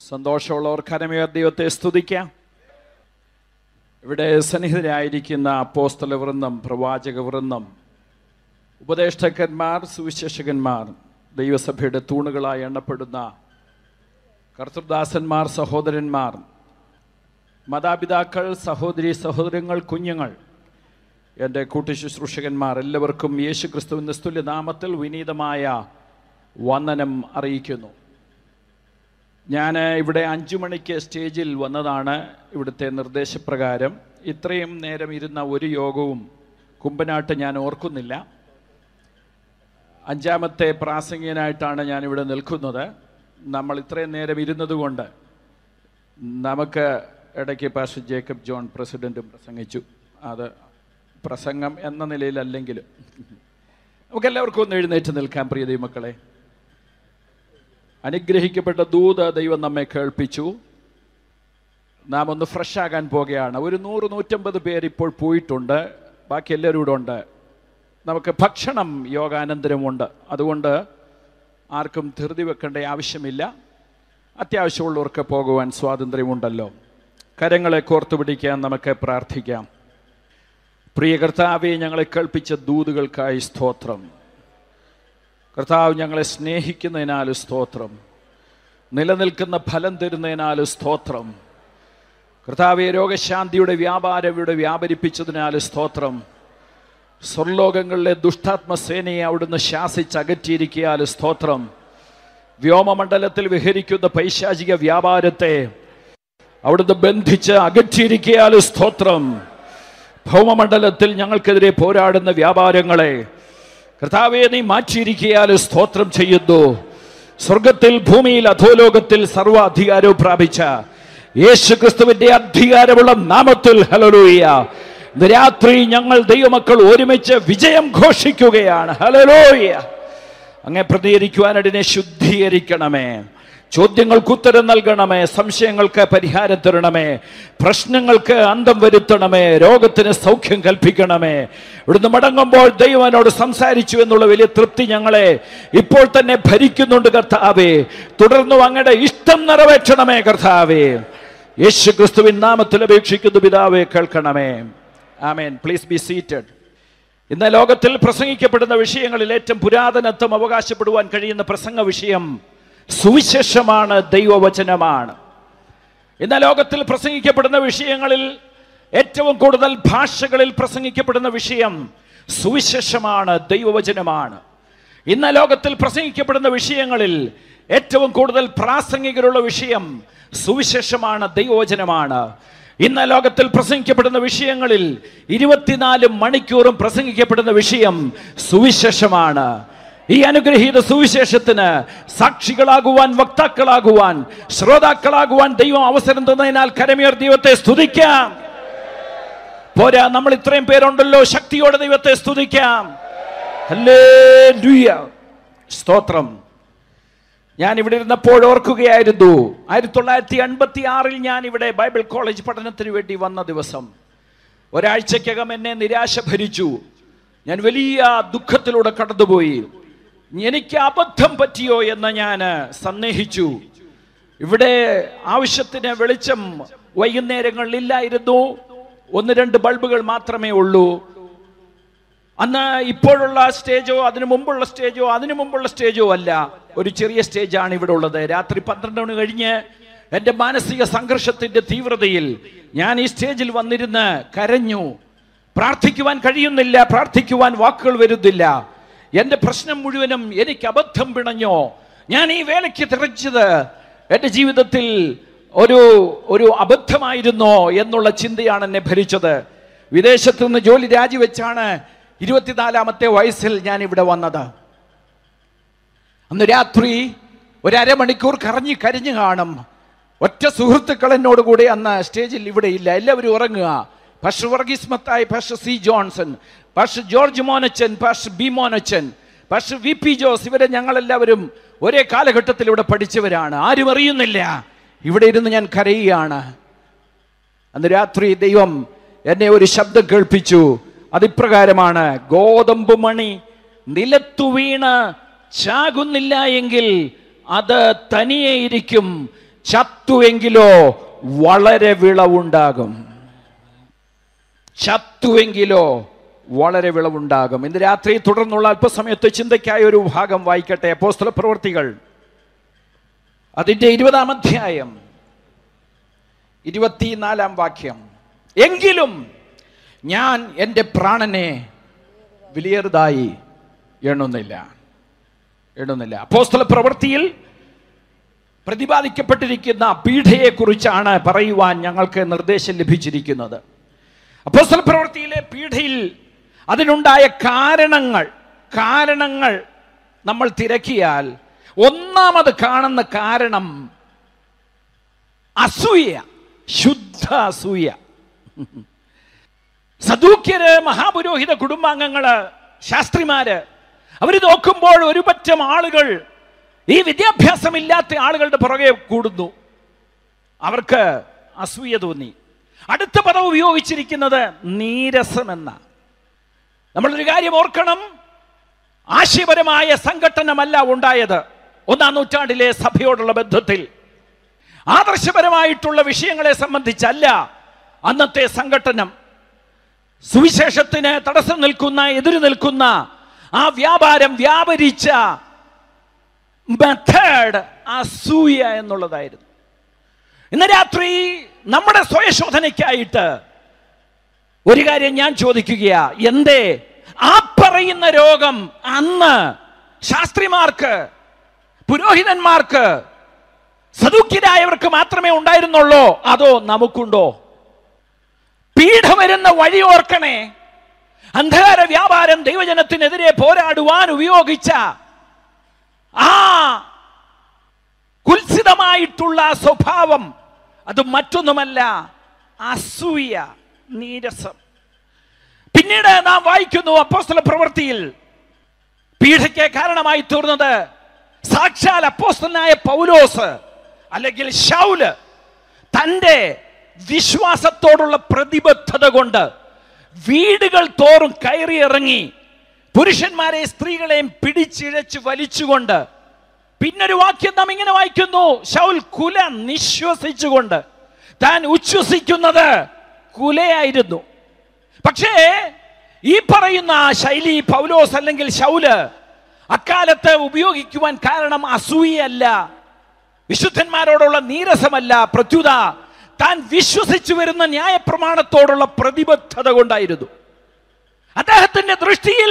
സന്തോഷമുള്ളവർ കരമേർ ദൈവത്തെ സ്തുതിക്കാം ഇവിടെ സന്നിഹിതരായിരിക്കുന്ന അപ്പോസ്തല വൃന്ദം പ്രവാചക വൃന്ദം ഉപദേഷ്ടകന്മാർ സുവിശേഷകന്മാർ ദൈവസഭയുടെ തൂണുകളായി എണ്ണപ്പെടുന്ന കർത്തൃദാസന്മാർ സഹോദരന്മാർ മാതാപിതാക്കൾ സഹോദരി സഹോദരങ്ങൾ കുഞ്ഞുങ്ങൾ എൻ്റെ കൂട്ടുശുശ്രൂഷകന്മാർ എല്ലാവർക്കും യേശു ക്രിസ്തുവിൻ നിസ്തുല്യ നാമത്തിൽ വിനീതമായ വന്ദനം അറിയിക്കുന്നു ഞാൻ ഇവിടെ അഞ്ചു മണിക്ക് സ്റ്റേജിൽ വന്നതാണ് ഇവിടുത്തെ നിർദ്ദേശപ്രകാരം ഇത്രയും നേരം ഇരുന്ന ഒരു യോഗവും കുമ്പനാട്ട് ഞാൻ ഓർക്കുന്നില്ല അഞ്ചാമത്തെ പ്രാസംഗികനായിട്ടാണ് ഞാൻ ഇവിടെ നിൽക്കുന്നത് നമ്മൾ ഇത്രയും നേരം ഇരുന്നത് കൊണ്ട് നമുക്ക് ഇടയ്ക്ക് പാസ്റ്റർ ജേക്കബ് ജോൺ പ്രസിഡന്റും പ്രസംഗിച്ചു അത് പ്രസംഗം എന്ന നിലയിലല്ലെങ്കിലും നമുക്കെല്ലാവർക്കും ഒന്ന് എഴുന്നേറ്റ് നിൽക്കാൻ പ്രിയ ദൈവമക്കളെ അനുഗ്രഹിക്കപ്പെട്ട ദൂത ദൈവം നമ്മെ കേൾപ്പിച്ചു നാം ഒന്ന് ഫ്രഷ് ആകാൻ പോകുകയാണ് ഒരു നൂറ് നൂറ്റമ്പത് പേര് ഇപ്പോൾ പോയിട്ടുണ്ട് ബാക്കി എല്ലാവരും ഇവിടെ ഉണ്ട് നമുക്ക് ഭക്ഷണം യോഗാനന്തരമുണ്ട് അതുകൊണ്ട് ആർക്കും ധൃതി വെക്കേണ്ട ആവശ്യമില്ല അത്യാവശ്യമുള്ളവർക്ക് പോകുവാൻ സ്വാതന്ത്ര്യമുണ്ടല്ലോ കരങ്ങളെ കോർത്തു പിടിക്കാൻ നമുക്ക് പ്രാർത്ഥിക്കാം പ്രിയ കർത്താവെ ഞങ്ങളെ കേൾപ്പിച്ച ദൂതുകൾക്കായി സ്തോത്രം കർത്താവ് ഞങ്ങളെ സ്നേഹിക്കുന്നതിനാൽ സ്തോത്രം നിലനിൽക്കുന്ന ഫലം തരുന്നതിനാൽ സ്തോത്രം കർത്താവെ രോഗശാന്തിയുടെ വ്യാപാരം ഇവിടെ വ്യാപരിപ്പിച്ചതിനാൽ സ്തോത്രം സ്വർലോകങ്ങളിലെ ദുഷ്ടാത്മസേനയെ അവിടുന്ന് ശാസിച്ചകറ്റിയിരിക്കിയാൽ സ്തോത്രം വ്യോമമണ്ഡലത്തിൽ വിഹരിക്കുന്ന പൈശാചിക വ്യാപാരത്തെ അവിടുന്ന് ബന്ധിച്ച് അകറ്റിയിരിക്കിയാൽ സ്തോത്രം ഭൗമമണ്ഡലത്തിൽ ഞങ്ങൾക്കെതിരെ പോരാടുന്ന വ്യാപാരങ്ങളെ കർത്താവെ നീ മാറ്റിയിരിക്കിയാൽ സ്തോത്രം ചെയ്യുന്നു സ്വർഗത്തിൽ ഭൂമിയിൽ അധോലോകത്തിൽ സർവ്വ അധികാരവും പ്രാപിച്ച യേശു ക്രിസ്തുവിന്റെ അധികാരമുള്ള നാമത്തിൽ ഹലലൂയ ഇന്ന് രാത്രി ഞങ്ങൾ ദൈവമക്കൾ ഒരുമിച്ച് വിജയം ഘോഷിക്കുകയാണ് ഹലലോയ അങ്ങെ പ്രതികരിക്കുവാനടിനെ ശുദ്ധീകരിക്കണമേ ചോദ്യങ്ങൾക്ക് ഉത്തരം നൽകണമേ സംശയങ്ങൾക്ക് പരിഹാരം തരണമേ പ്രശ്നങ്ങൾക്ക് അന്തം വരുത്തണമേ രോഗത്തിന് സൗഖ്യം കൽപ്പിക്കണമേ ഇവിടുന്ന് മടങ്ങുമ്പോൾ ദൈവനോട് സംസാരിച്ചു എന്നുള്ള വലിയ തൃപ്തി ഞങ്ങളെ ഇപ്പോൾ തന്നെ ഭരിക്കുന്നുണ്ട് കർത്താവേ തുടർന്നും അങ്ങയുടെ ഇഷ്ടം നിറവേറ്റണമേ കർത്താവേ യേശു ക്രിസ്തുവിൻ നാമത്തിൽ അപേക്ഷിക്കുന്നു പിതാവേ കേൾക്കണമേ ആമേൻ പ്ലീസ് ബി സീറ്റഡ് ഇന്ന് ലോകത്തിൽ പ്രസംഗിക്കപ്പെടുന്ന വിഷയങ്ങളിൽ ഏറ്റവും പുരാതനത്വം അവകാശപ്പെടുവാൻ കഴിയുന്ന പ്രസംഗ വിഷയം സുവിശേഷമാണ് ദൈവവചനമാണ് ഇന്ന് ലോകത്തിൽ പ്രസംഗിക്കപ്പെടുന്ന വിഷയങ്ങളിൽ ഏറ്റവും കൂടുതൽ ഭാഷകളിൽ പ്രസംഗിക്കപ്പെടുന്ന വിഷയം സുവിശേഷമാണ് ദൈവവചനമാണ് ഇന്ന് ലോകത്തിൽ പ്രസംഗിക്കപ്പെടുന്ന വിഷയങ്ങളിൽ ഏറ്റവും കൂടുതൽ പ്രാസംഗികരുള്ള വിഷയം സുവിശേഷമാണ് ദൈവവചനമാണ് ഇന്ന് ലോകത്തിൽ പ്രസംഗിക്കപ്പെടുന്ന വിഷയങ്ങളിൽ ഇരുപത്തിനാല് മണിക്കൂറും പ്രസംഗിക്കപ്പെടുന്ന വിഷയം സുവിശേഷമാണ് ഈ അനുഗ്രഹീത സുവിശേഷത്തിന് സാക്ഷികളാകുവാൻ വക്താക്കളാകുവാൻ ശ്രോതാക്കളാകുവാൻ ദൈവം അവസരം തന്നതിനാൽ കരമേർ ദൈവത്തെ സ്തുതിക്കാം പോരാ നമ്മൾ ഇത്രയും പേരുണ്ടല്ലോ ശക്തിയോടെ ദൈവത്തെ സ്തുതിക്കാം ഹല്ലേലൂയ. സ്തോത്രം ഞാൻ ഇവിടെ ഇരുന്നപ്പോൾ ഓർക്കുകയായിരുന്നു ആയിരത്തി തൊള്ളായിരത്തി അൻപത്തി ആറിൽ ഞാൻ ഇവിടെ ബൈബിൾ കോളേജ് പഠനത്തിന് വേണ്ടി വന്ന ദിവസം ഒരാഴ്ചക്കകം എന്നെ നിരാശ ഭരിച്ചു ഞാൻ വലിയ ദുഃഖത്തിലൂടെ കടന്നുപോയി എനിക്ക് അബദ്ധം പറ്റിയോ എന്ന് ഞാൻ സന്ദേഹിച്ചു ഇവിടെ ആവശ്യത്തിന് വെളിച്ചം വൈകുന്നേരങ്ങളിൽ ഇല്ലായിരുന്നു ഒന്ന് രണ്ട് ബൾബുകൾ മാത്രമേ ഉള്ളൂ അന്ന് ഇപ്പോഴുള്ള സ്റ്റേജോ അതിനു മുമ്പുള്ള സ്റ്റേജോ അതിനു മുമ്പുള്ള സ്റ്റേജോ അല്ല ഒരു ചെറിയ സ്റ്റേജാണ് ഇവിടെ ഉള്ളത് രാത്രി പന്ത്രണ്ട് മണി കഴിഞ്ഞ് എൻ്റെ മാനസിക സംഘർഷത്തിന്റെ തീവ്രതയിൽ ഞാൻ ഈ സ്റ്റേജിൽ വന്നിരുന്ന് കരഞ്ഞു പ്രാർത്ഥിക്കുവാൻ കഴിയുന്നില്ല പ്രാർത്ഥിക്കുവാൻ വാക്കുകൾ വരുന്നില്ല എൻ്റെ പ്രശ്നം മുഴുവനും എനിക്ക് അബദ്ധം പിണഞ്ഞോ ഞാൻ ഈ വേലയ്ക്ക് തിരച്ചത് എൻ്റെ ജീവിതത്തിൽ ഒരു ഒരു അബദ്ധമായിരുന്നോ എന്നുള്ള ചിന്തയാണ് എന്നെ ഭരിച്ചത് വിദേശത്ത് നിന്ന് ജോലി രാജിവെച്ചാണ് ഇരുപത്തിനാലാമത്തെ വയസ്സിൽ ഞാൻ ഇവിടെ വന്നത് അന്ന് രാത്രി ഒരു അരമണിക്കൂർ കറങ്ങി കരിഞ്ഞു കാണും ഒറ്റ സുഹൃത്തുക്കൾ എന്നോട് കൂടി അന്ന് സ്റ്റേജിൽ ഇവിടെ ഇല്ല എല്ലാവരും ഉറങ്ങുക പക്ഷെ വർഗീസ് മത്തായി പക്ഷെ സി ജോൺസൺ പക്ഷെ ജോർജ് മോനച്ചൻ പക്ഷെ ബി മോനച്ചൻ പക്ഷെ വി പി ജോസ് ഇവരെ ഞങ്ങളെല്ലാവരും ഒരേ കാലഘട്ടത്തിൽ ഇവിടെ പഠിച്ചവരാണ് ആരും അറിയുന്നില്ല ഇവിടെ ഇരുന്ന് ഞാൻ കരയുകയാണ് അന്ന് രാത്രി ദൈവം എന്നെ ഒരു ശബ്ദം കേൾപ്പിച്ചു അതിപ്രകാരമാണ് ഗോതമ്പ് മണി നിലത്തു വീണ് ചാകുന്നില്ല എങ്കിൽ അത് തനിയെ ഇരിക്കും ചത്തുവെങ്കിലോ വളരെ വിളവുണ്ടാകും ചത്തുവെങ്കിലോ വളരെ വിളവുണ്ടാകും ഇന്ന് രാത്രി തുടർന്നുള്ള അല്പസമയത്ത് ചിന്തയ്ക്കായ ഒരു ഭാഗം വായിക്കട്ടെ അപ്പോസ്തല പ്രവർത്തികൾ അതിൻ്റെ ഇരുപതാം അധ്യായം ഇരുപത്തിനാലാം വാക്യം എങ്കിലും ഞാൻ എൻ്റെ പ്രാണനെ വിലയേറുതായി എണ്ണുന്നില്ല എണ്ണുന്നില്ല അപ്പോസ്തല പ്രവൃത്തിയിൽ പ്രതിപാദിക്കപ്പെട്ടിരിക്കുന്ന പീഠയെക്കുറിച്ചാണ് പറയുവാൻ ഞങ്ങൾക്ക് നിർദ്ദേശം ലഭിച്ചിരിക്കുന്നത് അപ്പോസ്തല പ്രവൃത്തിയിലെ പീഠയിൽ അതിനുണ്ടായ കാരണങ്ങൾ കാരണങ്ങൾ നമ്മൾ തിരക്കിയാൽ ഒന്നാമത് കാണുന്ന കാരണം അസൂയ ശുദ്ധ അസൂയ സദൂക്യര് മഹാപുരോഹിത കുടുംബാംഗങ്ങള് ശാസ്ത്രിമാര് അവര് നോക്കുമ്പോൾ ഒരു പറ്റം ആളുകൾ ഈ വിദ്യാഭ്യാസമില്ലാത്ത ആളുകളുടെ പുറകെ കൂടുന്നു അവർക്ക് അസൂയ തോന്നി അടുത്ത പദം ഉപയോഗിച്ചിരിക്കുന്നത് നീരസമെന്ന നമ്മളൊരു കാര്യം ഓർക്കണം ആശയപരമായ സംഘട്ടനമല്ല ഉണ്ടായത് ഒന്നാം നൂറ്റാണ്ടിലെ സഭയോടുള്ള ബന്ധത്തിൽ ആദർശപരമായിട്ടുള്ള വിഷയങ്ങളെ സംബന്ധിച്ചല്ല അന്നത്തെ സംഘട്ടനം സുവിശേഷത്തിന് തടസ്സം നിൽക്കുന്ന എതിര് നിൽക്കുന്ന ആ വ്യാപാരം വ്യാപരിച്ച മെത്തേഡ് അസൂയ എന്നുള്ളതായിരുന്നു ഇന്ന് രാത്രി നമ്മുടെ സ്വയശോധനയ്ക്കായിട്ട് ഒരു കാര്യം ഞാൻ ചോദിക്കുകയാ എന്തേ ആ പറയുന്ന രോഗം അന്ന് ശാസ്ത്രിമാർക്ക് പുരോഹിതന്മാർക്ക് സദുഖ്യരായവർക്ക് മാത്രമേ ഉണ്ടായിരുന്നുള്ളൂ അതോ നമുക്കുണ്ടോ പീഠ വരുന്ന വഴി ഓർക്കണേ അന്ധകാര വ്യാപാരം ദൈവജനത്തിനെതിരെ പോരാടുവാൻ ഉപയോഗിച്ച ആ കുൽസിതമായിട്ടുള്ള സ്വഭാവം അത് മറ്റൊന്നുമല്ല അസൂയ നീരസം പിന്നീട് നാം വായിക്കുന്നു അപ്പോസ്തല പ്രവൃത്തിയിൽ പീഠയ്ക്ക് കാരണമായി തീർന്നത് സാക്ഷാൽ അപ്പോസ്തലനായ പൗലോസ് അല്ലെങ്കിൽ ഷൗല് തൻ്റെ വിശ്വാസത്തോടുള്ള പ്രതിബദ്ധത കൊണ്ട് വീടുകൾ തോറും കയറിയിറങ്ങി പുരുഷന്മാരെ സ്ത്രീകളെയും പിടിച്ചിഴച്ച് വലിച്ചുകൊണ്ട് പിന്നൊരു വാക്യം നാം ഇങ്ങനെ വായിക്കുന്നു ശൗൽ കുല നിശ്വസിച്ചുകൊണ്ട് താൻ ഉച്ഛ്വസിക്കുന്നത് കുലയായിരുന്നു പക്ഷേ ഈ പറയുന്ന ശൈലി പൗലോസ് അല്ലെങ്കിൽ ശൗല് അക്കാലത്ത് ഉപയോഗിക്കുവാൻ കാരണം അസൂയല്ല വിശുദ്ധന്മാരോടുള്ള നീരസമല്ല പ്രത്യുത താൻ വിശ്വസിച്ചു വരുന്ന ന്യായപ്രമാണത്തോടുള്ള പ്രതിബദ്ധത കൊണ്ടായിരുന്നു അദ്ദേഹത്തിന്റെ ദൃഷ്ടിയിൽ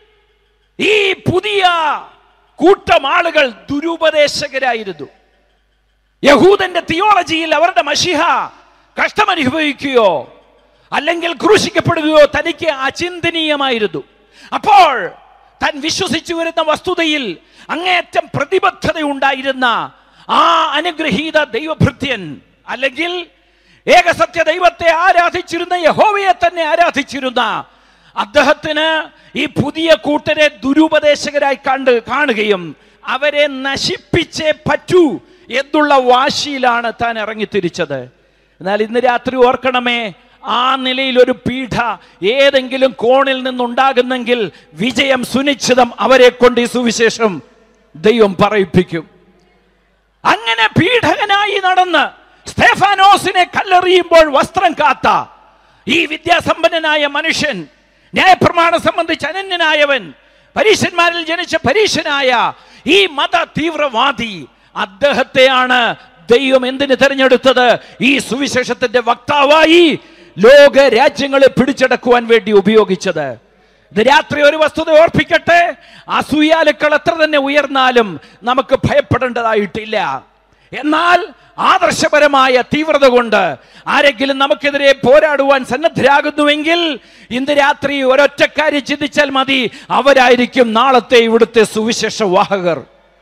ഈ പുതിയ കൂട്ടം ആളുകൾ ദുരുപദേശകരായിരുന്നു യഹൂദന്റെ തിയോളജിയിൽ അവരുടെ മഷിഹ കഷ്ടമനുഭവിക്കുകയോ അല്ലെങ്കിൽ ക്രൂശിക്കപ്പെടുകയോ തനിക്ക് അചിന്തനീയമായിരുന്നു അപ്പോൾ താൻ വിശ്വസിച്ചു വരുന്ന വസ്തുതയിൽ അങ്ങേയറ്റം പ്രതിബദ്ധത ഉണ്ടായിരുന്ന ആ അനുഗ്രഹീത ദൈവഭൃത്യൻ അല്ലെങ്കിൽ ഏകസത്യ ദൈവത്തെ ആരാധിച്ചിരുന്ന യഹോവയെ തന്നെ ആരാധിച്ചിരുന്ന അദ്ദേഹത്തിന് ഈ പുതിയ കൂട്ടരെ ദുരുപദേശകരായി കണ്ട് കാണുകയും അവരെ നശിപ്പിച്ചേ പറ്റൂ എന്നുള്ള വാശിയിലാണ് താൻ ഇറങ്ങിത്തിരിച്ചത് എന്നാൽ ഇന്ന് രാത്രി ഓർക്കണമേ ആ നിലയിൽ ഒരു പീഠ ഏതെങ്കിലും കോണിൽ നിന്നുണ്ടാകുന്നെങ്കിൽ വിജയം സുനിശ്ചിതം അവരെ കൊണ്ട് ഈ സുവിശേഷം ദൈവം പറയിപ്പിക്കും അങ്ങനെ പീഡകനായി നടന്ന് സ്തേഫാനോസിനെ കല്ലെറിയുമ്പോൾ വസ്ത്രം കാത്ത ഈ വിദ്യാസമ്പന്നനായ മനുഷ്യൻ ന്യായപ്രമാണം സംബന്ധിച്ച് അനന്യനായവൻ പരീശന്മാരിൽ ജനിച്ച പരീശനായ ഈ മത തീവ്രവാദി അദ്ദേഹത്തെയാണ് ദൈവം എന്തിന് തെരഞ്ഞെടുത്തത് ഈ സുവിശേഷത്തിന്റെ വക്താവായി ലോക രാജ്യങ്ങളെ പിടിച്ചടക്കുവാൻ വേണ്ടി ഉപയോഗിച്ചത് ഇത് രാത്രി ഒരു വസ്തുത ഓർപ്പിക്കട്ടെ അസൂയാലുക്കൾ എത്ര തന്നെ ഉയർന്നാലും നമുക്ക് ഭയപ്പെടേണ്ടതായിട്ടില്ല എന്നാൽ ആദർശപരമായ തീവ്രത കൊണ്ട് ആരെങ്കിലും നമുക്കെതിരെ പോരാടുവാൻ സന്നദ്ധരാകുന്നുവെങ്കിൽ ഇന്ന് രാത്രി ഒരൊറ്റ കാര്യം ചിന്തിച്ചാൽ മതി അവരായിരിക്കും നാളത്തെ ഇവിടുത്തെ സുവിശേഷ വാഹകർ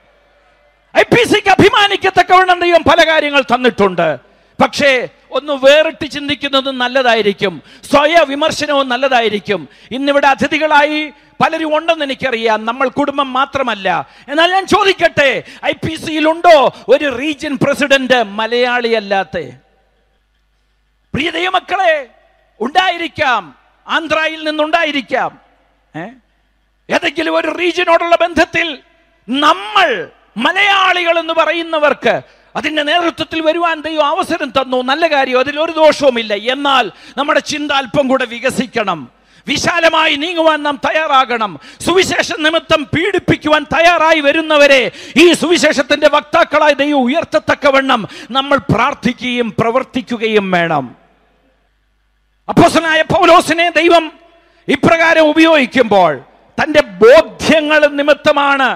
ഐ പി സിക്ക് അഭിമാനിക്കത്തക്കവണ്ണം ദൈവം പല കാര്യങ്ങൾ തന്നിട്ടുണ്ട് പക്ഷേ ഒന്ന് വേറിട്ട് ചിന്തിക്കുന്നത് നല്ലതായിരിക്കും സ്വയ വിമർശനവും നല്ലതായിരിക്കും ഇന്നിവിടെ അതിഥികളായി പലരും ഉണ്ടെന്ന് എനിക്കറിയാം നമ്മൾ കുടുംബം മാത്രമല്ല എന്നാൽ ഞാൻ ചോദിക്കട്ടെ ഐ പി സിയിലുണ്ടോ ഒരു റീജിയൻ പ്രസിഡന്റ് മലയാളിയല്ലാത്ത പ്രിയ ദൈവമക്കളെ ഉണ്ടായിരിക്കാം ആന്ധ്രയിൽ നിന്നുണ്ടായിരിക്കാം ഏ? ഏതെങ്കിലും ഒരു റീജിയനോടുള്ള ബന്ധത്തിൽ നമ്മൾ മലയാളികൾ എന്ന് പറയുന്നവർക്ക് അതിൻ്റെ നേതൃത്വത്തിൽ വരുവാൻ ദൈവം അവസരം തന്നു നല്ല കാര്യം അതിൽ ഒരു ദോഷവുമില്ല എന്നാൽ നമ്മുടെ ചിന്ത അല്പം കൂടെ വികസിക്കണം വിശാലമായി നീങ്ങുവാൻ നാം തയ്യാറാകണം സുവിശേഷ നിമിത്തം പീഡിപ്പിക്കുവാൻ തയ്യാറായി വരുന്നവരെ ഈ സുവിശേഷത്തിന്റെ വക്താക്കളായി ദൈവം ഉയർത്തത്തക്കവണ്ണം നമ്മൾ പ്രാർത്ഥിക്കുകയും പ്രവർത്തിക്കുകയും വേണം അപ്പോസനായ പൗലോസിനെ ദൈവം ഇപ്രകാരം ഉപയോഗിക്കുമ്പോൾ തൻ്റെ ബോധ്യങ്ങൾ നിമിത്തമാണ്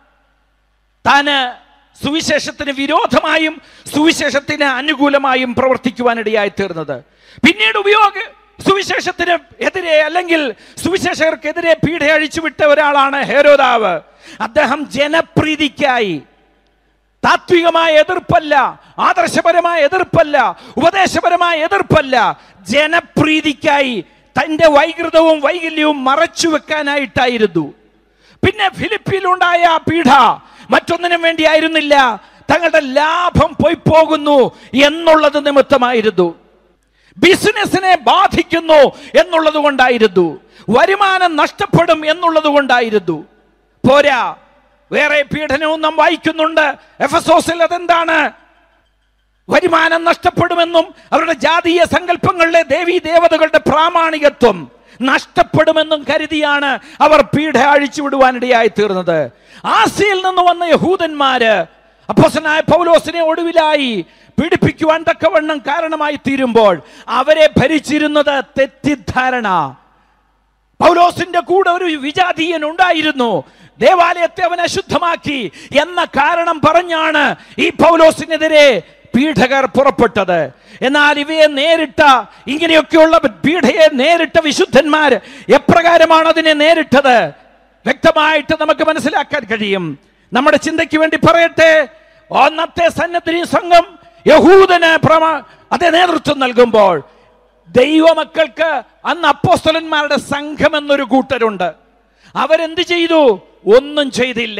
താന് സുവിശേഷത്തിന് വിരോധമായും സുവിശേഷത്തിന് അനുകൂലമായും പ്രവർത്തിക്കുവാനിടയായി തീർന്നത് പിന്നീട് ഉപയോഗ സുവിശേഷത്തിന് എതിരെ അല്ലെങ്കിൽ സുവിശേഷകർക്കെതിരെ പീഡ അഴിച്ചുവിട്ട ഒരാളാണ് ഹേരോദാവ് അദ്ദേഹം ജനപ്രീതിക്കായി താത്വികമായ എതിർപ്പല്ല ആദർശപരമായ എതിർപ്പല്ല ഉപദേശപരമായ എതിർപ്പല്ല ജനപ്രീതിക്കായി തൻ്റെ വൈകൃതവും വൈകല്യവും മറച്ചു വെക്കാനായിട്ടായിരുന്നു പിന്നെ ഫിലിപ്പിയിലുണ്ടായ ആ പീഡ മറ്റൊന്നിനും വേണ്ടിയായിരുന്നില്ല തങ്ങളുടെ ലാഭം പോയി പോകുന്നു എന്നുള്ളത് നിമിത്തമായിരുന്നു ബിസിനസ്സിനെ ബാധിക്കുന്നു എന്നുള്ളത് കൊണ്ടായിരുന്നു വരുമാനം നഷ്ടപ്പെടും എന്നുള്ളത് കൊണ്ടായിരുന്നു പോരാ വേറെ പീഡനവും നാം വായിക്കുന്നുണ്ട് എഫസോസിൽ അതെന്താണ് വരുമാനം നഷ്ടപ്പെടുമെന്നും അവരുടെ ജാതീയ സങ്കല്പങ്ങളിലെ ദേവീ ദേവതകളുടെ പ്രാമാണികത്വം നഷ്ടപ്പെടുമെന്നും കരുതിയാണ് അവർ പീഡ അഴിച്ചു വിടുവാനിടയായി തീർന്നത് ആസിയിൽ നിന്ന് വന്ന യഹൂദന്മാര് അപ്പോസനായ പൗലോസിനെ ഒടുവിലായി പീഡിപ്പിക്കുവാൻ തക്കവണ്ണം കാരണമായി തീരുമ്പോൾ അവരെ ഭരിച്ചിരുന്നത് തെറ്റിദ്ധാരണ പൗലോസിന്റെ കൂടെ ഒരു വിജാതീയൻ ഉണ്ടായിരുന്നു ദേവാലയത്തെ അവൻ അശുദ്ധമാക്കി എന്ന കാരണം പറഞ്ഞാണ് ഈ പൗലോസിനെതിരെ പീഡകർ പുറപ്പെട്ടത് എന്നാൽ ഇവയെ നേരിട്ട ഇങ്ങനെയൊക്കെയുള്ള പീഡയെ നേരിട്ട വിശുദ്ധന്മാർ എപ്രകാരമാണ് അതിനെ നേരിട്ടത് വ്യക്തമായിട്ട് നമുക്ക് മനസ്സിലാക്കാൻ കഴിയും നമ്മുടെ ചിന്തയ്ക്ക് വേണ്ടി പറയട്ടെ ഒന്നത്തെ സന്നദ്ധി സംഘം യഹൂദന് പ്രമ അതേ നേതൃത്വം നൽകുമ്പോൾ ദൈവമക്കൾക്ക് അന്ന് അപ്പോസ്തലന്മാരുടെ സംഘം എന്നൊരു കൂട്ടരുണ്ട് അവരെന്ത് ചെയ്തു ഒന്നും ചെയ്തില്ല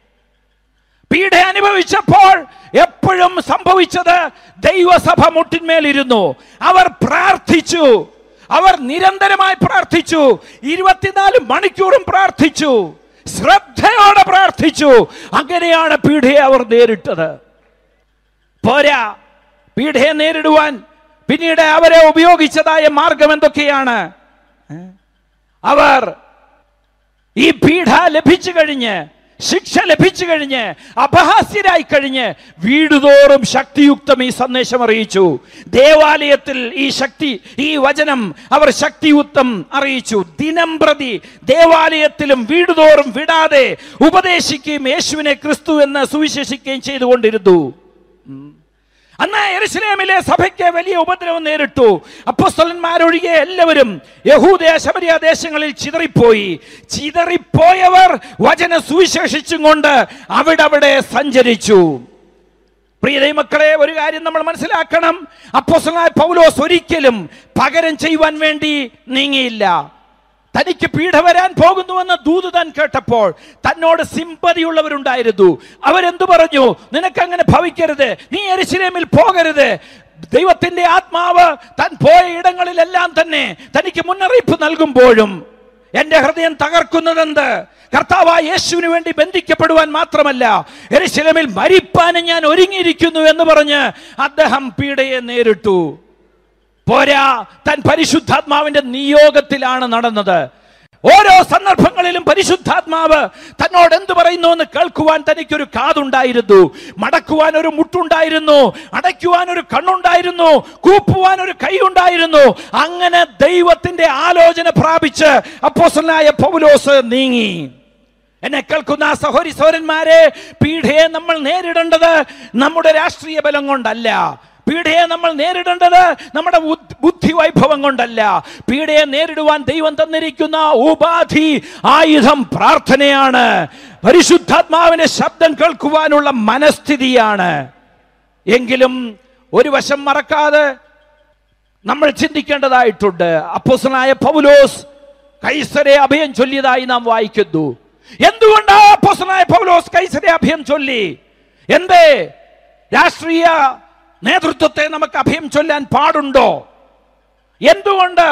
പീഡ അനുഭവിച്ചപ്പോൾ എപ്പോഴും സംഭവിച്ചത് ദൈവസഭ മുട്ടിന്മേലിരുന്നു അവർ പ്രാർത്ഥിച്ചു അവർ നിരന്തരമായി പ്രാർത്ഥിച്ചു ഇരുപത്തിനാല് മണിക്കൂറും പ്രാർത്ഥിച്ചു ശ്രദ്ധയോടെ പ്രാർത്ഥിച്ചു അങ്ങനെയാണ് പീഡയെ അവർ നേരിട്ടത് പോരാ പീഡയെ നേരിടുവാൻ പിന്നീട് അവരെ ഉപയോഗിച്ചതായ മാർഗം എന്തൊക്കെയാണ് ഏ? അവർ ഈ പീഡ ലഭിച്ചു കഴിഞ്ഞ് ശിക്ഷ ലഭിച്ചു കഴിഞ്ഞ് അപഹാസ്യരായി കഴിഞ്ഞ് വീടുതോറും ശക്തിയുക്തം ഈ സന്ദേശം അറിയിച്ചു ദേവാലയത്തിൽ ഈ ശക്തി ഈ വചനം അവർ ശക്തിയുക്തം അറിയിച്ചു ദിനം പ്രതി ദേവാലയത്തിലും വീടുതോറും വിടാതെ ഉപദേശിക്കുകയും യേശുവിനെ ക്രിസ്തു എന്ന് സുവിശേഷിക്കുകയും ചെയ്തുകൊണ്ടിരുന്നു അന്ന് എരുസലേമിലെ സഭയ്ക്ക് വലിയ ഉപദ്രവം നേരിട്ടു അപ്പോസ്തലന്മാരൊഴികെ എല്ലാവരും യഹൂദയ ശബരിയ ദേശങ്ങളിൽ ചിതറിപ്പോയി ചിതറിപ്പോയവർ വചന സുവിശേഷിച്ചും കൊണ്ട് അവിടെ അവിടെ സഞ്ചരിച്ചു പ്രിയ ദൈവമക്കളെ ഒരു കാര്യം നമ്മൾ മനസ്സിലാക്കണം അപ്പോസ്തലനായ പൗലോസ് ഒരിക്കലും പകരം ചെയ്യുവാൻ വേണ്ടി നീങ്ങിയില്ല തനിക്ക് പീഡ വരാൻ പോകുന്നുവെന്ന് ദൂത് താൻ കേട്ടപ്പോൾ തന്നോട് സിമ്പതിയുള്ളവരുണ്ടായിരുന്നു അവരെന്തു പറഞ്ഞു നിനക്ക് അങ്ങനെ ഭവിക്കരുത് നീ എരിശിലേമിൽ പോകരുത് ദൈവത്തിന്റെ ആത്മാവ് താൻ പോയ ഇടങ്ങളിലെല്ലാം തന്നെ തനിക്ക് മുന്നറിയിപ്പ് നൽകുമ്പോഴും എന്റെ ഹൃദയം തകർക്കുന്നതെന്ത് കർത്താവായ യേശുവിന് വേണ്ടി ബന്ധിക്കപ്പെടുവാൻ മാത്രമല്ല എരിശിലമിൽ മരിപ്പാനും ഞാൻ ഒരുങ്ങിയിരിക്കുന്നു എന്ന് പറഞ്ഞ് അദ്ദേഹം പീഡയെ നേരിട്ടു പോരാ താൻ പരിശുദ്ധാത്മാവിന്റെ നിയോഗത്തിലാണ് നടന്നത് ഓരോ സന്ദർഭങ്ങളിലും പരിശുദ്ധാത്മാവ് തന്നോട് എന്ത് പറയുന്നു എന്ന് കേൾക്കുവാൻ തനിക്കൊരു കാതുണ്ടായിരുന്നു മടക്കുവാൻ ഒരു മുട്ടുണ്ടായിരുന്നു അടയ്ക്കുവാൻ ഒരു കണ്ണുണ്ടായിരുന്നു കൂപ്പുവാൻ ഒരു കൈ ഉണ്ടായിരുന്നു അങ്ങനെ ദൈവത്തിന്റെ ആലോചന പ്രാപിച്ച് അപ്പോസനായ പൗലോസ് നീങ്ങി എന്നെ കേൾക്കുന്ന സഹോരി സഹോരന്മാരെ പീഠയെ നമ്മൾ നേരിടേണ്ടത് നമ്മുടെ രാഷ്ട്രീയ ബലം കൊണ്ടല്ല പീഡയെ നമ്മൾ നേരിടേണ്ടത് നമ്മുടെ ബുദ്ധി- ബുദ്ധി വൈഭവം കൊണ്ടല്ല പീഡയെ നേരിടുവാൻ ദൈവം തന്നിരിക്കുന്ന ഉപാധി ആയുധം പ്രാർത്ഥനയാണ് പരിശുദ്ധാത്മാവിന്റെ ശബ്ദം കേൾക്കുവാനുള്ള മനസ്ഥിതിയാണ് എങ്കിലും ഒരു വശം മറക്കാതെ നമ്മൾ ചിന്തിക്കേണ്ടതായിട്ടുണ്ട് അപ്പോസനായ പൗലോസ് കൈസരെ അഭയം ചൊല്ലിയതായി നാം വായിക്കുന്നു എന്തുകൊണ്ടാണ് അപ്പോസനായ പൗലോസ് കൈസരെ അഭയം ചൊല്ലി എന്തേ രാഷ്ട്രീയ നേതൃത്വത്തെ നമുക്ക് അഭയം ചൊല്ലാൻ പാടുണ്ടോ എന്തുകൊണ്ട്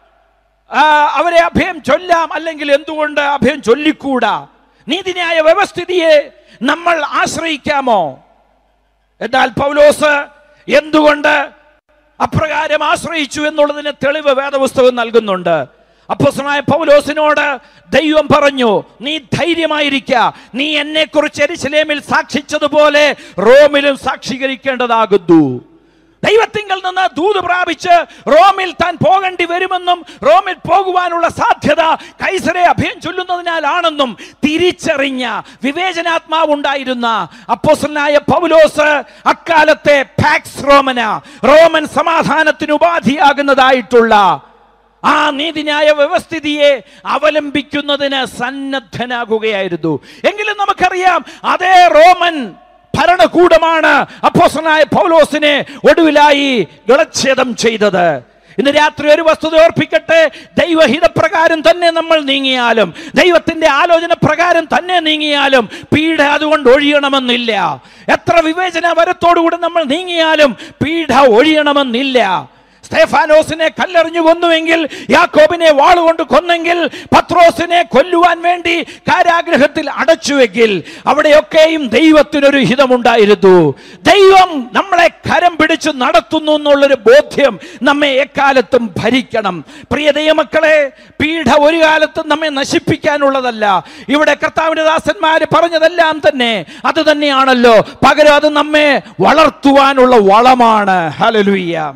ആ, അവരെ അഭയം ചൊല്ലാം അല്ലെങ്കിൽ എന്തുകൊണ്ട് അഭയം ചൊല്ലിക്കൂടാ നീതിന്യായ വ്യവസ്ഥിതിയെ നമ്മൾ ആശ്രയിക്കാമോ എന്നാൽ പൗലോസ് എന്തുകൊണ്ട് അപ്രകാരം ആശ്രയിച്ചു എന്നുള്ളതിന് തെളിവ് വേദപുസ്തകം നൽകുന്നുണ്ട് അപ്പോസ്തലനായ പൗലോസിനോട് ദൈവം പറഞ്ഞു നീ ധൈര്യമായിരിക്ക നീ എന്നെ കുറിച്ച് എരിശിലേമിൽ സാക്ഷിച്ചതുപോലെ റോമിലും സാക്ഷീകരിക്കേണ്ടതാകുന്നു ദൈവത്തിങ്കൽ നിന്ന് ദൂത് പ്രാപിച്ച് റോമിൽ താൻ പോകേണ്ടി വരുമെന്നും റോമിൽ പോകുവാനുള്ള സാധ്യത കൈസരെ അഭയം ചൊല്ലുന്നതിനാലാണെന്നും തിരിച്ചറിഞ്ഞ വിവേചനാത്മാവ് ഉണ്ടായിരുന്ന അപ്പോസനായ പൗലോസ് അക്കാലത്തെ പാക്സ് റോമന റോമൻ സമാധാനത്തിന് ഉപാധിയാകുന്നതായിട്ടുള്ള ആ നീതിന്യായ വ്യവസ്ഥിതിയെ അവലംബിക്കുന്നതിന് സന്നദ്ധനാകുകയായിരുന്നു എങ്കിലും നമുക്കറിയാം അതേ റോമൻ ഭരണകൂടമാണ് അപ്പോസനായ പൗലോസിനെ ഒടുവിലായി ഗളച്ഛേദം ചെയ്തത് ഇന്ന് രാത്രി ഒരു വസ്തുത ഓർപ്പിക്കട്ടെ ദൈവഹിതപ്രകാരം തന്നെ നമ്മൾ നീങ്ങിയാലും ദൈവത്തിന്റെ ആലോചന പ്രകാരം തന്നെ നീങ്ങിയാലും പീഡ അതുകൊണ്ട് ഒഴിയണമെന്നില്ല എത്ര വിവേചന വരത്തോടുകൂടി നമ്മൾ നീങ്ങിയാലും പീഡ ഒഴിയണമെന്നില്ല സ്തേഫാനോസിനെ കല്ലെറിഞ്ഞു കൊന്നുവെങ്കിൽ യാക്കോബിനെ വാളുകൊണ്ട് കൊന്നെങ്കിൽ പത്രോസിനെ കൊല്ലുവാൻ വേണ്ടി കാരാഗ്രഹത്തിൽ അടച്ചുവെങ്കിൽ അവിടെയൊക്കെയും ദൈവത്തിനൊരു ഹിതമുണ്ടായിരുന്നു ദൈവം നമ്മളെ കരം പിടിച്ചു നടത്തുന്നു എന്നുള്ളൊരു ബോധ്യം നമ്മെ എക്കാലത്തും ഭരിക്കണം പ്രിയ ദൈവമക്കളെ പീഠ ഒരു കാലത്തും നമ്മെ നശിപ്പിക്കാനുള്ളതല്ല ഇവിടെ കർത്താവിന്റെ ദാസന്മാര് പറഞ്ഞതെല്ലാം തന്നെ അത് തന്നെയാണല്ലോ പകരം അത് നമ്മെ വളർത്തുവാനുള്ള വളമാണ് ഹലലുയ്യ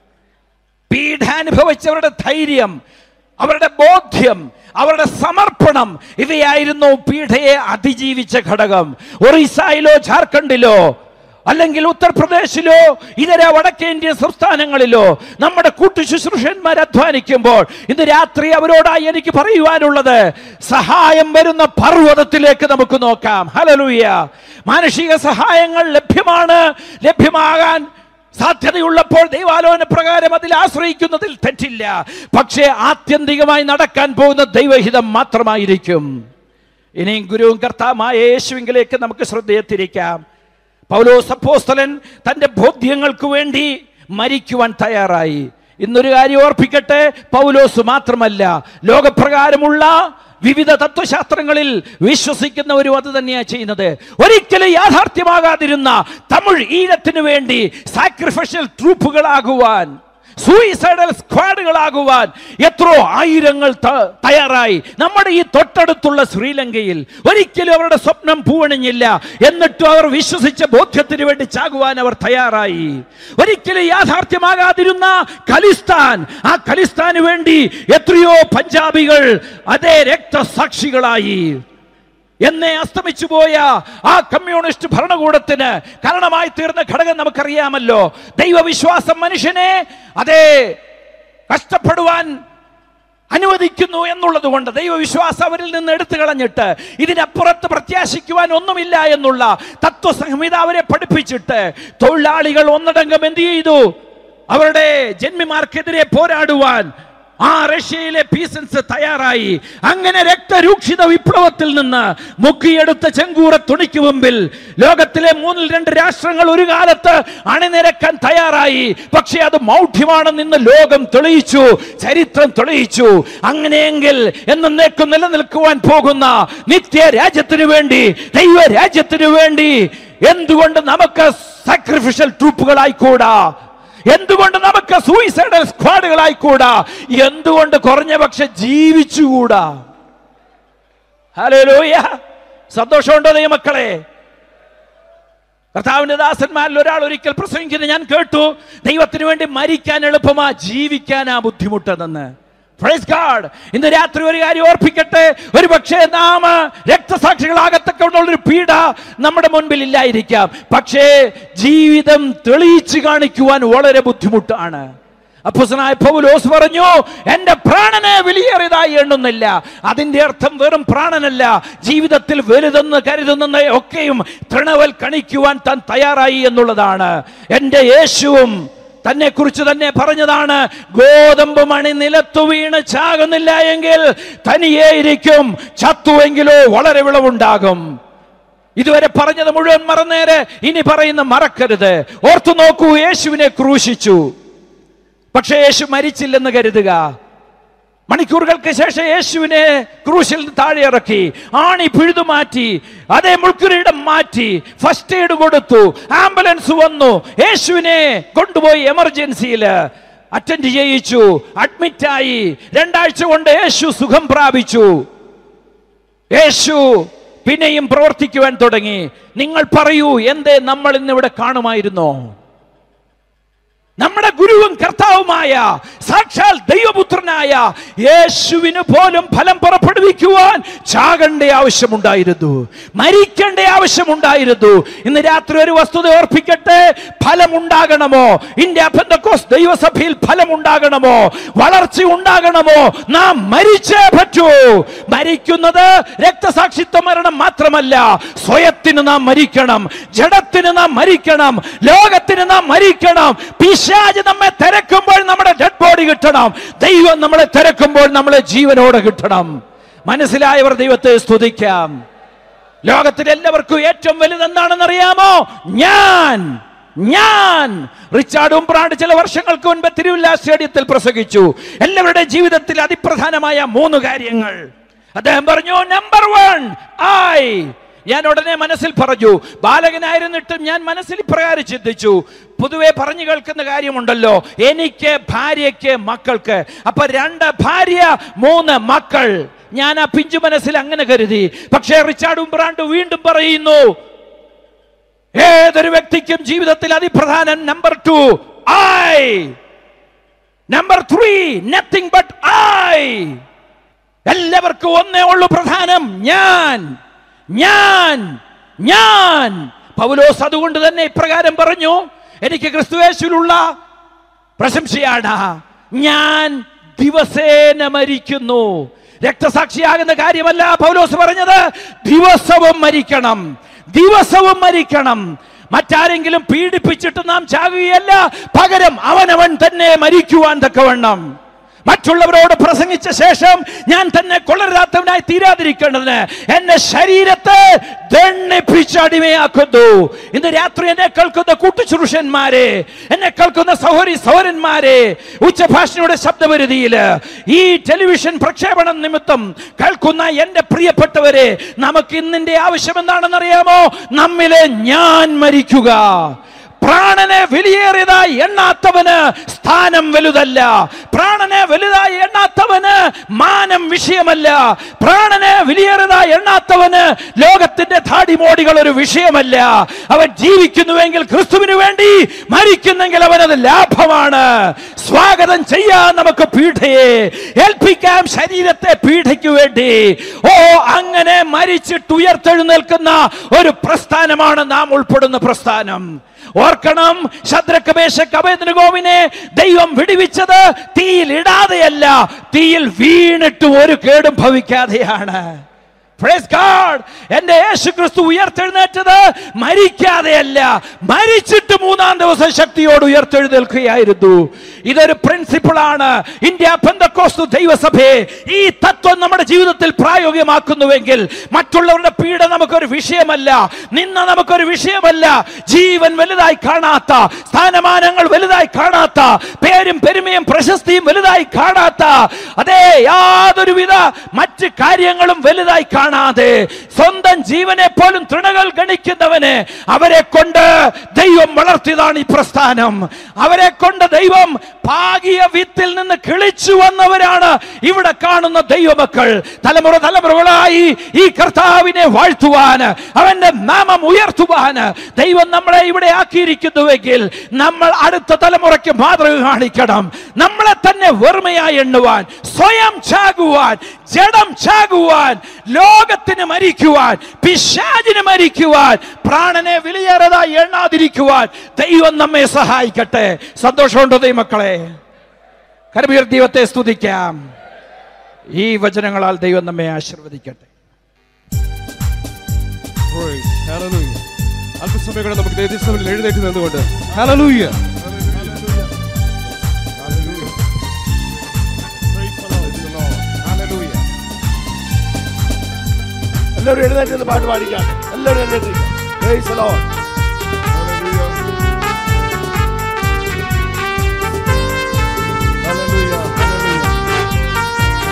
പീഡാനുഭവിച്ചവരുടെ ധൈര്യം അവരുടെ ബോധ്യം അവരുടെ സമർപ്പണം ഇവയായിരുന്നു പീഡയെ അതിജീവിച്ച ഘടകം ഒറീസയിലോ ജാർഖണ്ഡിലോ അല്ലെങ്കിൽ ഉത്തർപ്രദേശിലോ ഇതര വടക്കേന്ത്യൻ സംസ്ഥാനങ്ങളിലോ നമ്മുടെ കൂട്ടു ശുശ്രൂഷന്മാർ അധ്വാനിക്കുമ്പോൾ ഇന്ന് രാത്രി അവരോടായി എനിക്ക് പറയുവാനുള്ളത് സഹായം വരുന്ന പർവ്വതത്തിലേക്ക് നമുക്ക് നോക്കാം ഹലലൂയ മാനുഷിക സഹായങ്ങൾ ലഭ്യമാണ് ലഭ്യമാകാൻ സാധ്യതയുള്ളപ്പോൾ ദൈവാലോചന പ്രകാരം അതിൽ ആശ്രയിക്കുന്നതിൽ തെറ്റില്ല പക്ഷേ ആത്യന്തികമായി നടക്കാൻ പോകുന്ന ദൈവഹിതം മാത്രമായിരിക്കും ഇനിയും ഗുരുവും കർത്താമായ യേശുവിങ്കിലേക്ക് നമുക്ക് ശ്രദ്ധയെ തിരിക്കാം പൗലോസ് അപ്പോസ്തലൻ തന്റെ ബോധ്യങ്ങൾക്ക് വേണ്ടി മരിക്കുവാൻ തയ്യാറായി ഇന്നൊരു കാര്യം ഓർപ്പിക്കട്ടെ പൗലോസ് മാത്രമല്ല ലോകപ്രകാരമുള്ള വിവിധ തത്വശാസ്ത്രങ്ങളിൽ വിശ്വസിക്കുന്നവരും അത് തന്നെയാണ് ചെയ്യുന്നത് ഒരിക്കലും യാഥാർത്ഥ്യമാകാതിരുന്ന തമിഴ് ഈഴത്തിനു വേണ്ടി സാക്രിഫിഷ്യൽ ട്രൂപ്പുകളാകുവാൻ സൂയിസൈഡൽ സ്ക്വാഡുകളാകുവാൻ എത്രയോ ആയിരങ്ങൾ ത- തയ്യാറായി നമ്മുടെ ഈ തൊട്ടടുത്തുള്ള ശ്രീലങ്കയിൽ ഒരിക്കലും അവരുടെ സ്വപ്നം പൂവണിഞ്ഞില്ല എന്നിട്ടും അവർ വിശ്വസിച്ച ബോധ്യത്തിന് വേണ്ടി ചാകുവാൻ അവർ തയ്യാറായി ഒരിക്കലും യാഥാർത്ഥ്യമാകാതിരുന്ന ഖലിസ്ഥാൻ ആ ഖലിസ്ഥാന് വേണ്ടി എത്രയോ പഞ്ചാബികൾ അതേ രക്തസാക്ഷികളായി എന്നെ അസ്തമിച്ചു പോയ ആ കമ്മ്യൂണിസ്റ്റ് ഭരണകൂടത്തിന് കാരണമായി തീർന്ന ഘടകം നമുക്കറിയാമല്ലോ ദൈവവിശ്വാസം മനുഷ്യനെ അതേ കഷ്ടപ്പെടുവാൻ അനുവദിക്കുന്നു എന്നുള്ളത് കൊണ്ട് ദൈവവിശ്വാസം അവരിൽ നിന്ന് എടുത്തു കളഞ്ഞിട്ട് ഇതിനപ്പുറത്ത് പ്രത്യാശിക്കുവാൻ ഒന്നുമില്ല എന്നുള്ള തത്വസംഹിത അവരെ പഠിപ്പിച്ചിട്ട് തൊഴിലാളികൾ ഒന്നടങ്കം എന്ത് ചെയ്തു അവരുടെ ജന്മിമാർക്കെതിരെ പോരാടുവാൻ ആ റഷ്യയിലെ പീസൻസ് തയ്യാറായി അങ്ങനെ രക്തരൂക്ഷിത വിപ്ലവത്തിൽ നിന്ന് മുക്കിയെടുത്ത ചെങ്കൂറ തുണിക്ക് മുമ്പിൽ ലോകത്തിലെ മൂന്നിൽ രണ്ട് രാഷ്ട്രങ്ങൾ ഒരു കാലത്ത് അണിനിരക്കാൻ തയ്യാറായി പക്ഷേ അത് മൗഢ്യമാണെന്ന് ഇന്ന് ലോകം തെളിയിച്ചു ചരിത്രം തെളിയിച്ചു അങ്ങനെയെങ്കിൽ എന്നേക്കും നിലനിൽക്കുവാൻ പോകുന്ന നിത്യ രാജ്യത്തിനു വേണ്ടി ദൈവ രാജ്യത്തിനു വേണ്ടി എന്തുകൊണ്ട് നമുക്ക് സാക്രിഫിഷ്യൽ ട്രൂപ്പുകളായിക്കൂടാ എന്തുകൊണ്ട് നമുക്ക് സൂയിസൈഡൽ സ്ക്വാഡുകളായിക്കൂടാ എന്തുകൊണ്ട് കുറഞ്ഞ പക്ഷെ ജീവിച്ചുകൂടാ ഹലോയ സന്തോഷമുണ്ടോ ദൈവമക്കളെ കർത്താവിന്റെ ദാസന്മാരിൽ ഒരാൾ ഒരിക്കൽ പ്രസംഗിക്കുന്നത് ഞാൻ കേട്ടു ദൈവത്തിന് വേണ്ടി മരിക്കാൻ എളുപ്പമാ ജീവിക്കാനാ ബുദ്ധിമുട്ടെന്ന് Praise God. ഇന്ന് രാത്രി ഒരു കാര്യം ഓർപ്പിക്കട്ടെ ഒരു പക്ഷേ നാം രക്തസാക്ഷികളാകത്തക്കുള്ളൊരു പീഡ നമ്മുടെ മുൻപിൽ ഇല്ലായിരിക്കാം പക്ഷേ ജീവിതം തെളിയിച്ചു കാണിക്കുവാൻ വളരെ ബുദ്ധിമുട്ടാണ് അപ്പുസനായ പൗലോസ് പറഞ്ഞു എന്റെ പ്രാണനെ വിലയേറിയതായി എണ്ണുന്നില്ല അതിന്റെ അർത്ഥം വെറും പ്രാണനല്ല ജീവിതത്തിൽ വലുതെന്ന് കരുതുന്ന ഒക്കെയും തൃണവൽ കണിക്കുവാൻ താൻ തയ്യാറായി എന്നുള്ളതാണ് എന്റെ യേശുവും തന്നെ കുറിച്ച് തന്നെ പറഞ്ഞതാണ് ഗോതമ്പ് മണി നിലത്തു വീണ് ചാകുന്നില്ല എങ്കിൽ തനിയേ ഇരിക്കും ചത്തുവെങ്കിലോ വളരെ വിളവുണ്ടാകും ഇതുവരെ പറഞ്ഞത് മുഴുവൻ മറന്നേരെ ഇനി പറയുന്ന മറക്കരുത് ഓർത്തു നോക്കൂ യേശുവിനെ ക്രൂശിച്ചു പക്ഷേ യേശു മരിച്ചില്ലെന്ന് കരുതുക മണിക്കൂറുകൾക്ക് ശേഷം യേശുവിനെ ക്രൂശിൽ നിന്ന് താഴെ ഇറക്കി ആണി പിഴുതു മാറ്റി അതേ മുൾക്കുരിയിടം മാറ്റി ഫസ്റ്റ് എയ്ഡ് കൊടുത്തു ആംബുലൻസ് വന്നു യേശുവിനെ കൊണ്ടുപോയി എമർജൻസിയിൽ അറ്റൻഡ് ചെയ്യിച്ചു അഡ്മിറ്റായി രണ്ടാഴ്ച കൊണ്ട് യേശു സുഖം പ്രാപിച്ചു യേശു പിന്നെയും പ്രവർത്തിക്കുവാൻ തുടങ്ങി നിങ്ങൾ പറയൂ എന്തേ നമ്മൾ ഇന്നിവിടെ കാണുമായിരുന്നോ നമ്മുടെ ഗുരുവും കർത്താവുമായ സാക്ഷാൽ ദൈവപുത്രനായ യേശുവിന് പോലും ഫലം പുറപ്പെടുവിക്കുവാൻ ചാകേണ്ട ആവശ്യമുണ്ടായിരുന്നു മരിക്കേണ്ട ആവശ്യമുണ്ടായിരുന്നു ഇന്ന് രാത്രി ഒരു വസ്തുത ഓർപ്പിക്കട്ടെ ഫലമുണ്ടാകണമോ ഇന്ത്യ പെന്തക്കോസ് ദൈവസഭയിൽ ഫലമുണ്ടാകണമോ വളർച്ച ഉണ്ടാകണമോ നാം മരിച്ചേ പറ്റൂ മരിക്കുന്നത് രക്തസാക്ഷിത്വ മരണം മാത്രമല്ല സ്വയത്തിന് നാം മരിക്കണം ജഡത്തിന് നാം മരിക്കണം ലോകത്തിന് നാം മരിക്കണം പിശാജ് നമ്മെ തിരക്കുമ്പോൾ നമ്മുടെ ഡെഡ് ബോഡി കിട്ടണം ദൈവം നമ്മളെ തിരക്കുമ്പോൾ നമ്മളെ ജീവനോടെ കിട്ടണം മനസ്സിലായവർ ദൈവത്തെ സ്തുതിക്കാം ലോകത്തിൽ എല്ലാവർക്കും ഏറ്റവും വലുതെന്താണെന്ന് അറിയാമോ ഞാൻ ഞാൻ റിച്ചാർഡ് ഉംബ്രാണ്ട് ചില വർഷങ്ങൾക്ക് മുൻപ് തിരുവല്ല സ്റ്റേഡിയത്തിൽ പ്രസംഗിച്ചു എല്ലാവരുടെ ജീവിതത്തിൽ അതിപ്രധാനമായ മൂന്ന് കാര്യങ്ങൾ അദ്ദേഹം പറഞ്ഞു നമ്പർ വൺ ഐ ഞാൻ ഉടനെ മനസ്സിൽ പറഞ്ഞു ബാലകനായിരുന്നിട്ടും ഞാൻ മനസ്സിൽ ഇപ്രകാരം ചിന്തിച്ചു പൊതുവെ പറഞ്ഞു കേൾക്കുന്ന കാര്യമുണ്ടല്ലോ എനിക്ക് ഭാര്യയ്ക്ക് മക്കൾക്ക് അപ്പൊ രണ്ട് ഭാര്യ മൂന്ന് മക്കൾ ഞാൻ ആ പിഞ്ചു മനസ്സിൽ അങ്ങനെ കരുതി പക്ഷേ റിച്ചാർഡ് ഉംബ്രാണ്ട് വീണ്ടും പറയുന്നു ഏതൊരു വ്യക്തിക്കും ജീവിതത്തിൽ അതിപ്രധാനം number two I number three nothing but I എല്ലാവർക്കും ഒന്നേ ഉള്ളൂ പ്രധാനം ഞാൻ ഞാൻ ഞാൻ പൗലോസ് അതുകൊണ്ട് തന്നെ ഇപ്രകാരം പറഞ്ഞു എനിക്ക് ക്രിസ്തുവേശുവിലുള്ള പ്രശംസയാണ് ഞാൻ ദിവസേന മരിക്കുന്നു രക്തസാക്ഷിയാകുന്ന കാര്യമല്ല പൗലോസ് പറഞ്ഞത് ദിവസവും മരിക്കണം ദിവസവും മരിക്കണം മറ്റാരെങ്കിലും പീഡിപ്പിച്ചിട്ട് നാം ചാകുകയല്ല പകരം അവനവൻ തന്നെ മരിക്കുവാൻ തക്കവണ്ണം മറ്റുള്ളവരോട് പ്രസംഗിച്ച ശേഷം ഞാൻ തന്നെ കൊള്ളരുതാത്തവനായി തീരാതിരിക്കേണ്ടതിന് എന്റെ ശരീരത്തെ ദണ്ണിപ്പിച്ചടിമയാക്കുന്നു ഇന്ന് രാത്രി എന്നെ കേൾക്കുന്ന കൂട്ടുചുരുഷന്മാരെ എന്നെ കേൾക്കുന്ന സഹോദരി സഹോദരന്മാരെ ഉച്ചഭാഷണയുടെ ശബ്ദപരിധിയിൽ ഈ ടെലിവിഷൻ പ്രക്ഷേപണം നിമിത്തം കേൾക്കുന്ന എന്റെ പ്രിയപ്പെട്ടവരെ നമുക്ക് ഇന്നിന്റെ ആവശ്യം എന്താണെന്നറിയാമോ നമ്മിലെ ഞാൻ മരിക്കുക പ്രാണനെ വിലയേറിയതായി എണ്ണാത്തവന് സ്ഥാനം വലുതല്ല പ്രാണനെ വലുതായി എണ്ണാത്തവന് മാനം വിഷയമല്ല പ്രാണനെ വിലയേറിയതായി എണ്ണാത്തവന് ലോകത്തിന്റെ ധാടിമോടികൾ ഒരു വിഷയമല്ല അവൻ ജീവിക്കുന്നുവെങ്കിൽ ക്രിസ്തുവിന് വേണ്ടി മരിക്കുന്നെങ്കിൽ അവനത് ലാഭമാണ് സ്വാഗതം ചെയ്യാൻ നമുക്ക് പീഠയെ ഏൽപ്പിക്കാം ശരീരത്തെ പീഠയ്ക്ക് വേണ്ടി ഓ അങ്ങനെ മരിച്ചിട്ട് ഉയർത്തെഴുന്നേൽക്കുന്ന ഒരു പ്രസ്ഥാനമാണ് നാം ഉൾപ്പെടുന്ന പ്രസ്ഥാനം ഓർക്കണം ശദ്രക്കമേശ കവേന്ദ്രഗോവിനെ ദൈവം വിടിവിച്ചത് തീയിൽ ഇടാതെയല്ല തീയിൽ വീണിട്ടും ഒരു കേടും ഭവിക്കാതെയാണ് Praise God. എന്റെ യേശു ക്രിസ്തു ഉയർത്തെഴുന്നേറ്റത് മരിക്കാതെയല്ല മരിച്ചിട്ട് മൂന്നാം ദിവസം ശക്തിയോട് ഉയർത്തെഴുന്നേൽക്കുകയായിരുന്നു ഇതൊരു പ്രിൻസിപ്പിൾ ആണ് ഇന്ത്യ പെന്തക്കോസ്തു ദൈവസഭയെ ഈ തത്വം നമ്മുടെ ജീവിതത്തിൽ പ്രായോഗികമാക്കുന്നുവെങ്കിൽ മറ്റുള്ളവരുടെ പീഡ നമുക്കൊരു വിഷയമല്ല നിന്ന നമുക്കൊരു വിഷയമല്ല ജീവൻ വലുതായി കാണാത്ത സ്ഥാനമാനങ്ങൾ വലുതായി കാണാത്ത പേരും പെരുമയും പ്രശസ്തിയും വലുതായി കാണാത്ത അതേ യാതൊരുവിധ മറ്റ് കാര്യങ്ങളും വലുതായി കാണാതെ സ്വന്തം ജീവനെ പോലും തൃണകൾ ഗണിക്കുന്നവന് അവരെ കൊണ്ട് ദൈവം വളർത്തിയതാണ് ഈ പ്രസ്ഥാനം അവരെ കൊണ്ട് ദൈവം പാകിയ വിത്തിൽ നിന്ന് കിളിച്ചു വന്നവരാണ് ഇവിടെ കാണുന്ന ദൈവമക്കൾ തലമുറ തലമുറകളായി ഈ കർത്താവിനെ വാഴ്ത്തുവാൻ അവന്റെ നാമം ഉയർത്തുവാൻ ദൈവം നമ്മളെ ഇവിടെ ആക്കിയിരിക്കുന്നുവെങ്കിൽ നമ്മൾ അടുത്ത തലമുറയ്ക്ക് മാതൃക കാണിക്കണം നമ്മളെ തന്നെ വെറുമയായി എണ്ണുവാൻ സ്വയം ചാകുവാൻ ജഡം ചാകുവാൻ ലോകത്തിന് മരിക്കുവാൻ പിശാചിന് മരിക്കുവാൻ പ്രാണനെ വിലയേറതായി എണ്ണാതിരിക്കുവാൻ ദൈവം നമ്മെ സഹായിക്കട്ടെ സന്തോഷമുണ്ടോ ദൈവമക്കളെ കരമീർ ദൈവത്തെ സ്തുതിക്കാം ഈ വചനങ്ങളാൽ ദൈവം നമ്മെ ആശീർവദിക്കട്ടെ Praise. Hallelujah. അല്പസമയം കൂടെ നമുക്ക് ദേശത്തിൽ എഴുന്നേറ്റ് നിന്നുകൊണ്ട് ഹലലൂയ എല്ലാവരും എഴുന്നേറ്റ് നിന്ന് പാട്ട് പാടിക്കാം എല്ലാവരും എഴുന്നേറ്റ് Praise the Lord. Hallelujah, hallelujah.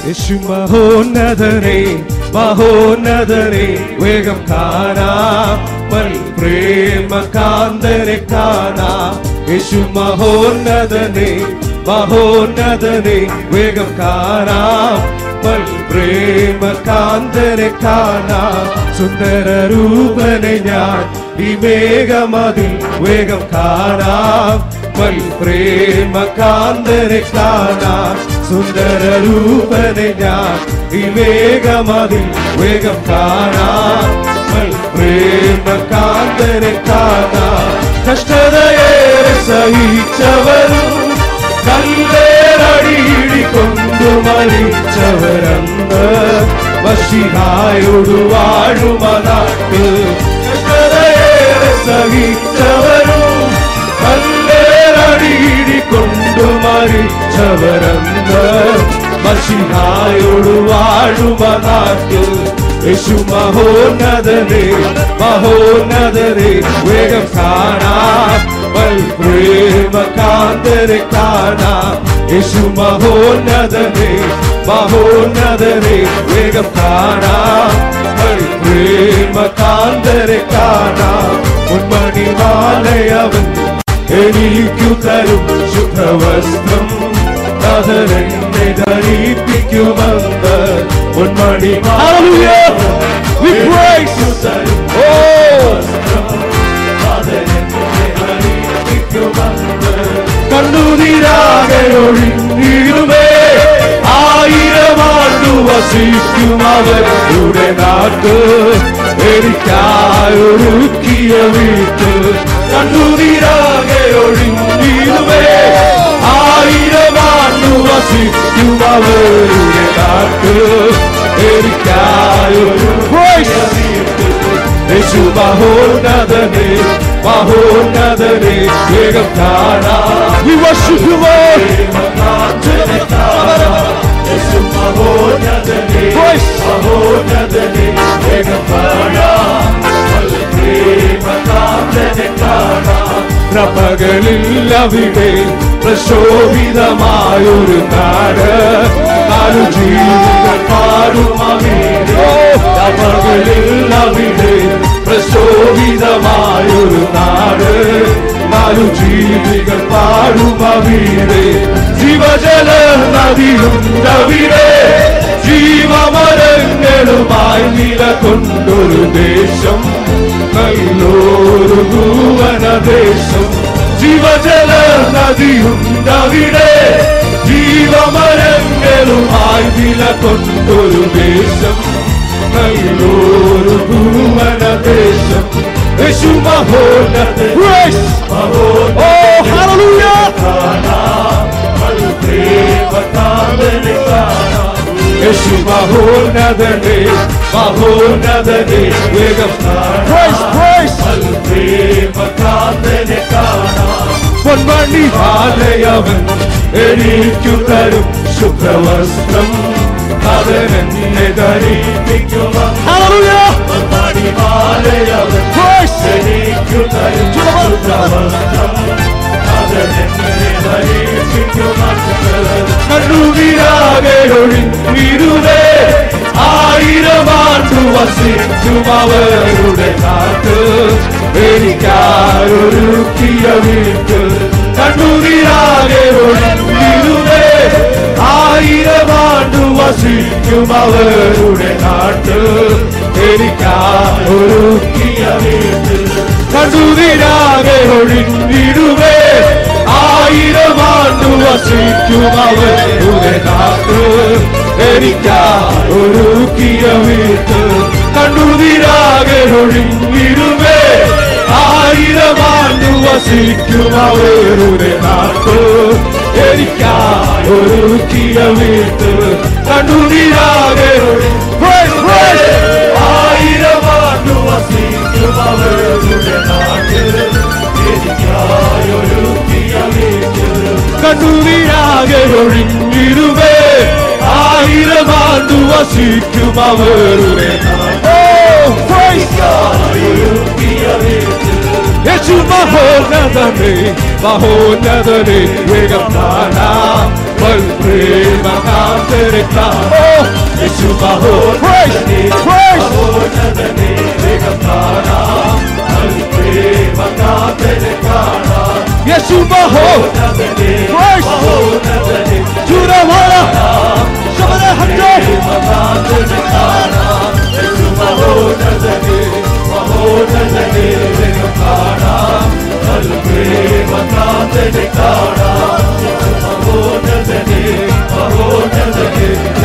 യേശു മഹോന്നതനെ മഹോന്നതനെ വേഗം കാണാം വൽ പ്രേമ കാന്തനെ കാണാം യേശു മഹോന്നതനെ മഹോന്നതനെ വേഗം കാണാം വൽ പ്രേമ കാന്തനെ കാണാം സുന്ദര രൂപനെ ഞാൻ ഈ മേഘമതിൽ വേഗം കാണാം വൽ പ്രേമ കാന്തനെ കാണാം സുന്ദര രൂപനെ ഞാൻ ഈ വേഗമതിൽ വേഗം കാണാം വൽ പ്രേമ കാന്തനെ കാണാം കഷ്ടതയേറെ സഹിച്ചവരും കല്ലേറടിയിടി കൊണ്ടു മരിച്ചവരന്ന് വശിഹായോടു വാഴുമനാട്ട് കഷ്ടതയേറെ സഹിച്ചവരും കല്ലേറടിയിടി കൊണ്ടു മരിച്ചവരന്ന് വശിഹായോടു വാഴുമനാട്ട് യേശു മഹോന്നതനെ മഹോന്നതനെ വേഗം കാണാം വൽ പ്രേമ കാന്തനെ കാണാം യേശു മഹോന്നതനെ മഹോന്നതനെ വേഗം കാണാം വൽ പ്രേമ കാന്തനെ കാണാം മുൻമണി മാലയവൻ എനിക്കു തരും ശുഭവസ്ത്രം അതരെന്നെ ധരിപ്പിക്കുമെന്ന് പൊന്മണി We praise you. കണ്ണുനീരാകെ ഒഴിഞ്ഞിരുമേ ആയിരം ആണ്ടു വസിക്കും അവരുടെ നാട്ട് എനിക്കായൊരുക്കിയ വീട്ട് കണ്ണുനീരാകെ ഒഴിഞ്ഞിരുമേ ആയിരം ആണ്ടു വസിക്കും അവരുടെ നാട്ട് എനിക്കായൊരുക്കിയ വീട്ട് യേശു മഹോന്നതനെ മഹോന്നതനെ വേഗം കാണാം We worship you, Lord. യേശു മഹോന്നതനെ മഹോന്നതനെ വേഗം കാണാം പ്രഭകളിൽ അവിടെ പ്രശോഭിതമായൊരു നാട് നാലു ജീവികൾ പാടും അവിടെ പ്രഭകളിൽ അവിടെ പ്രശോഭിതമായൊരു നാട് നാലു ജീവികൾ പാടും അവിടെ ജീവജല നദിയുണ്ടവിടെ ജീവമരങ്ങളുമായി നിലകൊണ്ടൊരു ദേശം നല്ലൊരു ഭുവനദേശം ജീവജല നദിയുണ്ടവിടെ ജീവമരങ്ങളുമായി നിലകൊണ്ടൊരു ദേശം നല്ലൊരു ഭുവനദേശം യേശു മഹോന്നത Oh, hallelujah. യേശു മഹോന്നതനെ മഹോന്നതനെ വേഗം Praise, praise. പൊന്മണി ആലയവൻ എനിക്കു തരും ശുഭ്രവസ്ത്രം അവനെന്നെ ധരിപ്പിക്കുക Hallelujah. പൊന്മണി ആലയവൻ Praise. എനിക്കു തരും ശുഭ്രവസ്ത്രം അവനെന്നെ ധരിപ്പിക്കുക കണ്ണുനീരാകെ ഒഴിഞ്ഞിരുവേ ആയിരം ആണ്ടു വസിക്കും അവരുടെ നാട്ട് എനിക്കാരൊരുക്കിയ വീട്ട് കണ്ണുനീരാകെ ഒഴിഞ്ഞിരുവേ ആയിരം ആണ്ടു വസിക്കും അവരുടെ നാട്ട് എനിക്കാരൊരുക്കിയ വീട്ട് കണ്ണുനീരാകെ ഒഴിഞ്ഞിടുവേ ആയിരം ആണ്ടു വസിക്കും അവരുടെ നാട്ട് എനിക്കാ ഒരുക്കിയ വീട്ട് കണ്ണുനീരാകെ ഒഴിഞ്ഞിടുവേ ആയിരം ആണ്ടു വസിക്കും അവരുടെ നാട്ട് എനിക്കാ ഒരുക്കിയ വീട്ട് കണ്ണുനീരാകെ Praise, praise. ആയിരം ആണ്ടു വസിക്കും അവരുടെ നാട്ട് എനിക്കായൊരുക്കിയ വീട്ട് കണ്ണുനീരാകെ ഒഴിഞ്ഞിരുവേ ആയിരം ആണ്ടു വസിക്കും അവരുടെ നാട്ട് എനിക്കായൊരുക്കിയ വീട്ട് യേശു മഹോന്നതനെ മഹോന്നതനെ വേഗം കാണാം ബൽപ്രേമ കാത്തിരിക്കാം ഓ യേശു മഹോന്നതനെ മഹോന്നതനെ വേഗം കാണാം ബൽപ്രേമ കാത്തിരിക്കാം യേശു മഹോ മഹോന്നതനെ Christ. മഹോന്നതനെ ചുരമോറ ശബര ഹട്ടോ മഹോന്നതനെ മഹോന്നതനെ വേഗം കാണാം ബൽപ്രേമ കാത്തിരിക്കാം മഹോന്നതനെ മഹോന്നതനെ